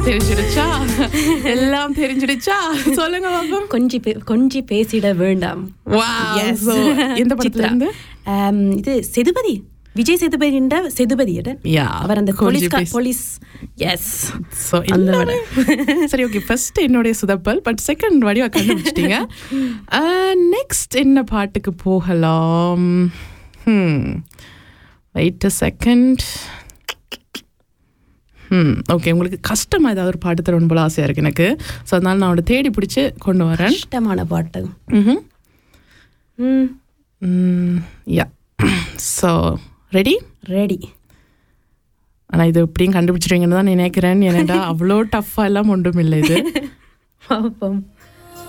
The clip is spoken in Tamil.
தெரிஞ்சிடுச்சா எல்லாம் தெரிஞ்சிடுச்சா சொல்லுங்க பாப்போம் கொஞ்சி பே- கொஞ்சி பேசிட வேண்டாம் Wow. Yes. So, எந்த படத்துல சித்ரா. இருந்து? Um, இது செதுபதி விஜய் சேதுபதி என்ற செதுபதி Yeah, அவர் அந்த கொஞ்சி போலீஸ் பேசி- போலீஸ் எஸ் So, அந்த எல்லாமே- சரி ஓகே ஃபர்ஸ்ட் என்னுடைய சுதப்பல் பட் செகண்ட் வடிவா கண்டுபிடிச்சிட்டீங்க நெக்ஸ்ட் என்ன பாட்டுக்கு போகலாம் wait a second hmm okay உங்களுக்கு கஷ்டமாக ஏதாவது ஒரு பாட்டு தரணும் போல ஆசையாக இருக்கு எனக்கு ஸோ அதனால நான் அவனை தேடி பிடிச்சி கொண்டு வரேன் இஷ்டமான பாட்டு ம்ஹும். ம் யா ஸோ ரெடி ரெடி ஆனால் இது எப்படியும் கண்டுபிடிச்சிருவீங்கன்னு தான் நினைக்கிறேன் ஏன்னாடா அவ்வளோ டஃப்பாக எல்லாம் ஒன்றும் இல்லை இது பாப்போம்